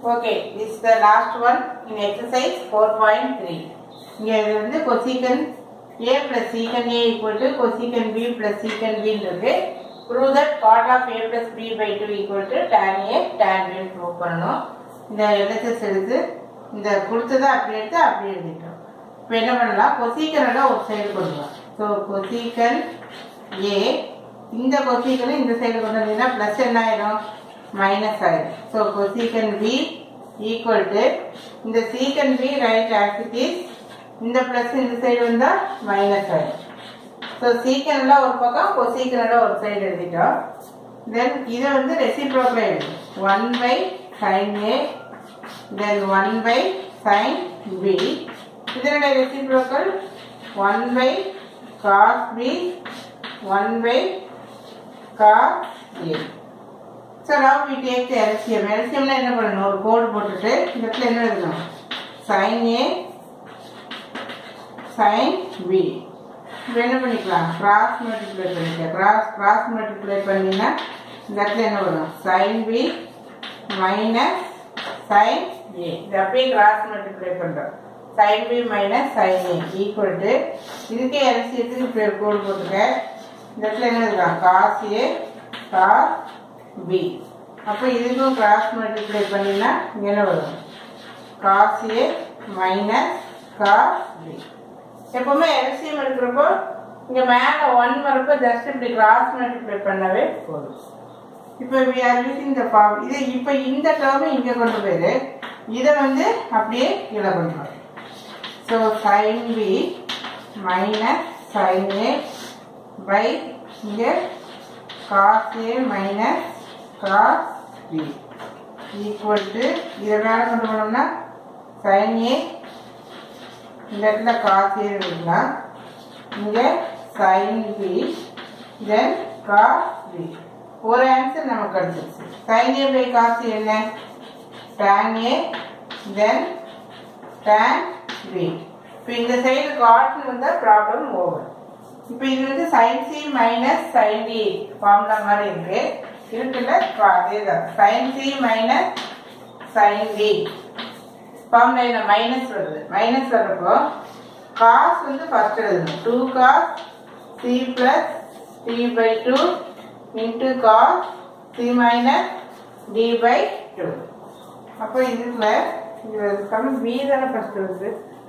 Okay, this is the last one in exercise 4.3. இங்க இது வந்து cosecant A plus secant A equal to cosecant B plus secant B ன்னு இருக்கு. Prove that cot of A plus B by 2 equal to tan A tan B ன்னு prove பண்ணணும். இந்த LHS எடுத்து இந்த கொடுத்ததை அப்படி எடுத்து அப்படி எழுதிட்டோம். இப்போ என்ன பண்ணலாம் கொசீக்கனோட ஒரு சைடு கொண்டு வரலாம். ஸோ கொசீக்கன் ஏ இந்த கொசீக்கனை இந்த சைடு கொண்டு வந்தீங்கன்னா ப்ளஸ் என்ன ஆயிடும் மைனஸ் ஆயிடும் so cosecant B equal to இந்த சீக்கன் பி ரைட் ஆக்சிட்டிஸ் இந்த ப்ளஸ் இந்த சைடு வந்தால் மைனஸ் ஆயிடும் ஸோ சீக்கன்ல ஒரு பக்கம் கொசீக்கனோட ஒரு சைடு எழுதிட்டோம் தென் இதை வந்து ரெசிப்ரோக்கில் எழுதும் one by sine A then one by sine B இதனுடைய reciprocal one by cos B one by cos A so now we take the LCM எல்சிஎம்னா என்ன பண்ணணும் ஒரு கோடு போட்டுட்டு இந்த இடத்துல என்ன எழுதணும் சைன் ஏ சைன் பி இப்போ என்ன பண்ணிக்கலாம் கிராஸ் மல்டிப்ளை பண்ணிக்க கிராஸ் கிராஸ் மல்டிப்ளை பண்ணினா இந்த இடத்துல என்ன வரும் sine B minus sine A இது அப்படியே கிராஸ் மல்டிப்ளை பண்ணுறோம் sine B minus sine A equal to இதுக்கே எல்சியத்துக்கு இப்போ ஒரு கோடு போட்டுக்க இந்த இடத்துல என்ன இருக்கலாம் காஸ் ஏ காஸ் பி அப்போ இதுக்கும் கிராஸ் மல்டிப்ளை பண்ணினா இங்க என்ன வரும் cos A minus cos B எப்பவுமே எல்சிஎம் எடுக்கிறப்போ இங்க மேல ஒன் வரப்போ ஜஸ்ட் இப்படி கிராஸ் மல்டிப்ளை பண்ணவே போதும் இப்போ we are using the form இது இப்போ இந்த டேர்மை இங்கே கொண்டு போயிரு இதை வந்து அப்படியே கீழே கொண்டு வரும் so sine B minus sine A by இங்கே cos A minus cos B equal to இதை மேலே கொண்டு போனோம்னா சைன் ஏ இந்த இடத்துல காஸ் ஏ எழுதலாம் இங்கே sine B then cos B ஒரு ஆன்சர் நமக்கு கிடைச்சிருச்சு சைன் ஏ பை காஸ் என்ன tan A then tan B இப்போ இந்த சைடு காட்னு வந்தால் ப்ராப்ளம் ஓவர் இப்போ இது வந்து sine C minus sine D formula மாதிரி இருக்கு இருக்குல்ல இப்போ அதே தான் sine C minus sine D formula என்ன மைனஸ் வருது மைனஸ் வர்றப்போ காஸ் வந்து ஃபர்ஸ்ட் எழுதணும் two cos C plus D by two into cos C minus D by two அப்போ இதுல இது தமிழ் பி தானே ஃபர்ஸ்ட் வருது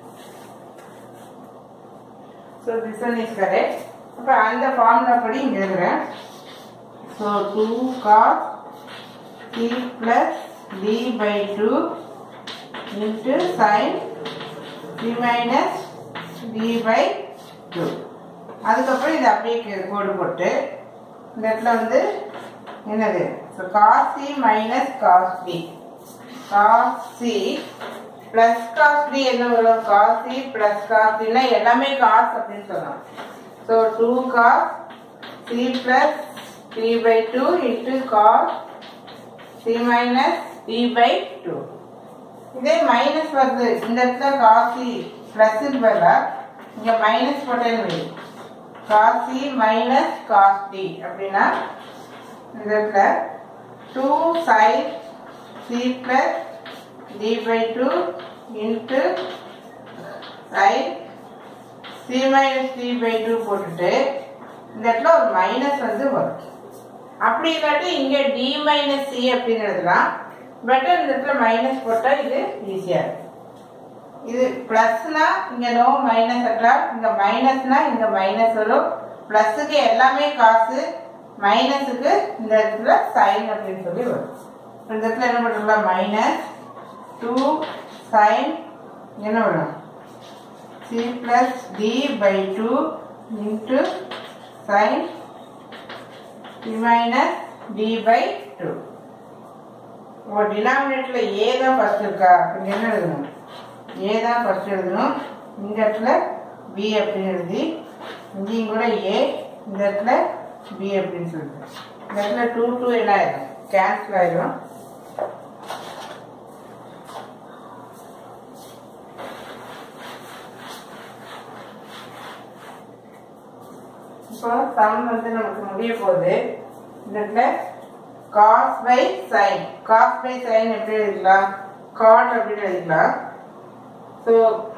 so this one is correct அப்போ அந்த ஃபார்முலா படி இங்கே எழுதுறேன் so two cos C plus D by two into sine C minus D by two அதுக்கப்புறம் இதை அப்படியே கோடு போட்டு இந்த இடத்துல வந்து என்னது so cos C minus cos D cos C plus cos D என்ன வரும் காஸ் சி பிளஸ் காஸ் டினா எல்லாமே காஸ் அப்படின்னு சொல்லலாம் so two cos C plus D by two into cos C minus D by two இதே minus வருது இந்த இடத்துல காஸ் சி பிளஸ் பதிலா இங்க மைனஸ் போட்டேன்னு வை cos C minus cos D அப்படின்னா இந்த இடத்துல two sine C plus D by two into sine C minus D by two போட்டுட்டு இந்த இடத்துல ஒரு மைனஸ் வந்து வரும் அப்படி இல்லாட்டி இங்கே டி மைனஸ் சி அப்படின்னு எழுதலாம் பெட்டர் இந்த இடத்துல மைனஸ் போட்டால் இது ஈஸியாக இருக்கும் இது பிளஸ்னா இங்க நோ மைனஸ் இருக்கலாம் இங்க மைனஸ்னா இங்க மைனஸ் வரும் பிளஸுக்கு எல்லாமே காசு மைனஸுக்கு இந்த இடத்துல சைன் அப்படின்னு சொல்லி வரும் இந்த இடத்துல என்ன பண்ணலாம் மைனஸ் டூ சைன் என்ன வரும் C plus D by two into sine C minus D by two ஓ டினாமினேட்டர்ல ஏ தான் ஃபர்ஸ்ட் இருக்கா இங்க என்ன எழுதணும் ஏ தான் ஃபர்ஸ்ட் எழுதணும் இந்த இடத்துல பி அப்படின்னு எழுதி இங்கேயும் கூட ஏ இந்த இடத்துல பி அப்படின்னு சொல்லிட்டு இந்த இடத்துல டூ டூ என்ன ஆயிடும் கேன்சல் ஆயிடும் இப்போ சம் வந்து நமக்கு முடிய போகுது இந்த இடத்துல cos by sine cos by sine எப்படி எழுதிக்கலாம் காட் அப்படின்னு எழுதிக்கலாம் so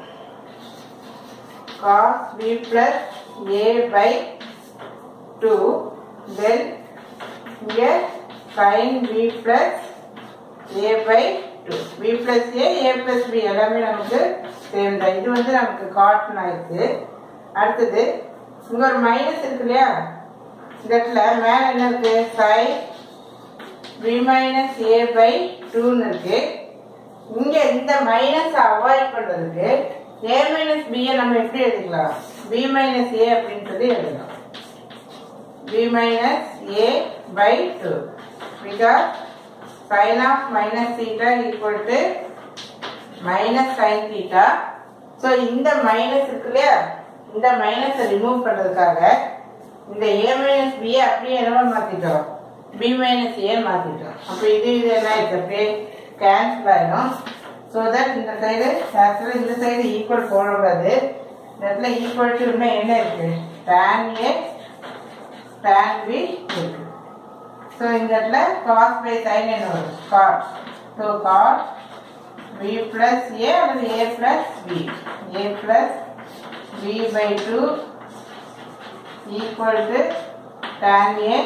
cos b plus a by 2 then here sin b plus a by 2 b plus a a plus b எல்லாமே நமக்கு சேம் தான் இது வந்து நமக்கு காட்டன் ஆயிடுச்சு அடுத்தது இங்க ஒரு மைனஸ் இருக்கு இல்லையா இந்த இடத்துல மேல என்ன இருக்கு sin b minus a by 2 இருக்கு இங்க இந்த மைனஸ் அவாய்ட் பண்றதுக்கு a மைனஸ் b நம்ம எப்படி எழுதிக்கலாம் b மைனஸ் a அப்படின்றது எழுதலாம் b minus a by 2 because sin of minus theta equal to minus sin theta so இந்த மைனஸ் இருக்கு இல்லையா இந்த மைனஸை ரிமூவ் பண்ணுறதுக்காக இந்த a மைனஸ் b அப்படியே என்னவா மாற்றிட்டோம் b மைனஸ் a மாற்றிட்டோம் அப்போ இது இது என்ன ஆயிடுச்சு அப்படியே கேன்சல் ஆயிடும் ஸோ தட் இந்த சைடு ஆக்சுவலாக இந்த சைடு ஈக்குவல் போடக்கூடாது இந்த இடத்துல ஈக்குவல் டு இன்னும் என்ன இருக்கு tan a tan b இருக்கு ஸோ இந்த இடத்துல காஸ் பை சைன் என்ன வரும் cos so cos b plus A அல்லது A plus B A plus B by two equal to tan A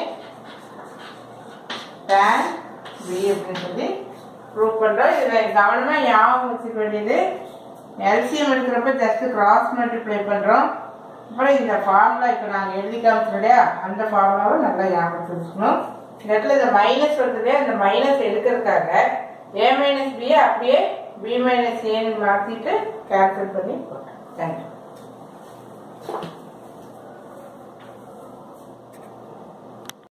tan b அப்படின்னு சொல்லி ப்ரூவ் பண்ணுறோம் இதில் கவனமாக ஞாபகம் வச்சுக்க வேண்டியது எல்சிஎம் எடுக்கிறப்ப ஜஸ்ட் கிராஸ் மல்டிப்ளை பண்ணுறோம் அப்புறம் இந்த ஃபார்முலா இப்போ நாங்கள் எழுதி காமிச்சோம் இல்லையா அந்த ஃபார்முலாவை நல்லா ஞாபகம் வச்சுக்கணும் இந்த இடத்துல இந்த மைனஸ் வருது இல்லையா இந்த மைனஸ் எடுக்கிறதுக்காக ஏ மைனஸ் பியை அப்படியே பி மைனஸ் ஏன்னு மாற்றிட்டு கேன்சல் பண்ணி போட்டேன் தேங்க்யூ